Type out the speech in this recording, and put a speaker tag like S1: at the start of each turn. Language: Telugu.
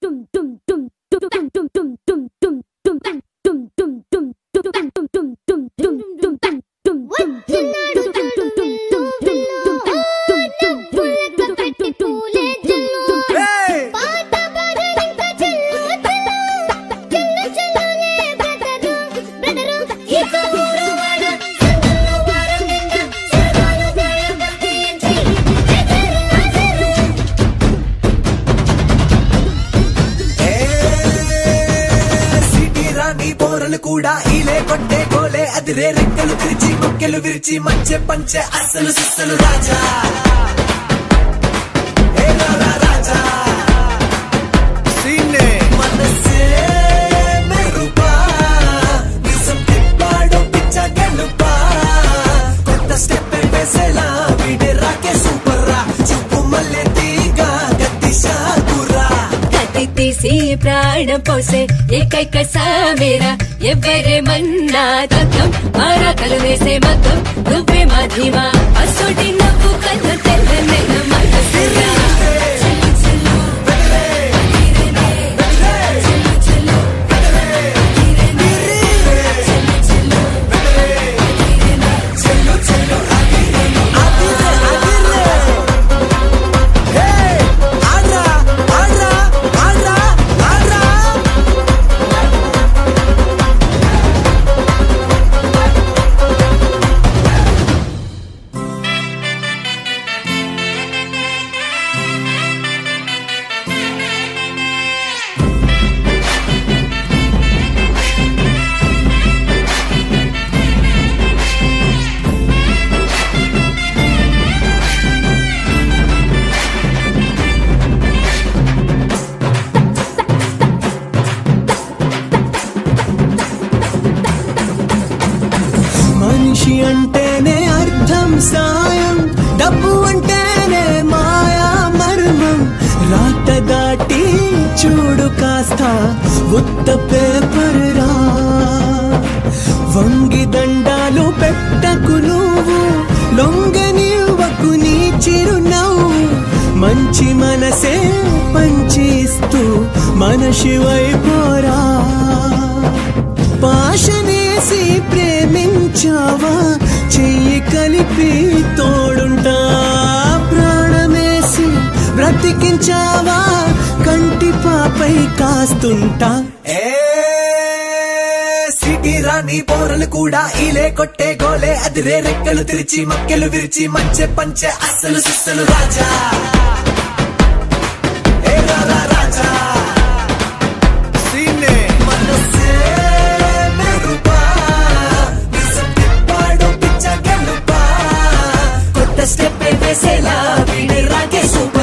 S1: సిటీ రాణి పోరలు కూడా ఈలే కొట్టే గోలే అదిరే రెక్కలు విరిచి మొక్కెలు విరిచి మంచె పంచె అస్సలు సిస్సలు రాజా ఏ రారా రాజా సీనే మనసే మెరుపా నిజం తిప్పాడు పిచ్చ గెలుపా కొత్త స్టెప్ వేసేలా వీడే రాకే సూపర్ రా చూపు మల్లె తీగ గట్టి షాకురా
S2: కత్తి తీసి ప్రాణం పోసే ఏకైక సావేరా ఎవరేమన్నా తత్వం మారాకలు వేసే మతం నువ్వే మాధీమా అసోటి నవ్వు కన్ను తెల్ల నెల మనసురా
S1: మనిషి అంటేనే అర్థం సాయం డబ్బు అంటేనే మాయా మర్మం రాత దాటి చూడు కాస్త ఉత్త పేపర్ రా వంగి దండాలు పెట్టకు నువ్వు లొంగనివ్వకు నీ చిరునవ్వు మంచి మనసే పంచిస్తూ మనషి వైపోరా పాశనేసి ప్రేమించావా చెయ్యి కలిపి తోడుంటా ప్రాణమేసి బ్రతికించావా కంటి పాపై కాస్తుంటా ఏ సిటీ రాణి పోరలు కూడా ఈలే కొట్టే గోలే అదిరే రెక్కలు తెరిచి మక్కెలు విరిచి మంచె పంచె అస్సలు సిస్సలు రాజా ఏ రారా రాజా సీనే మనసే మెరుపా నిజం తిప్పాడు పిచ్చ గెలుపా కొత్త స్టెప్ వేసేలా వీడి రాకే సూపర్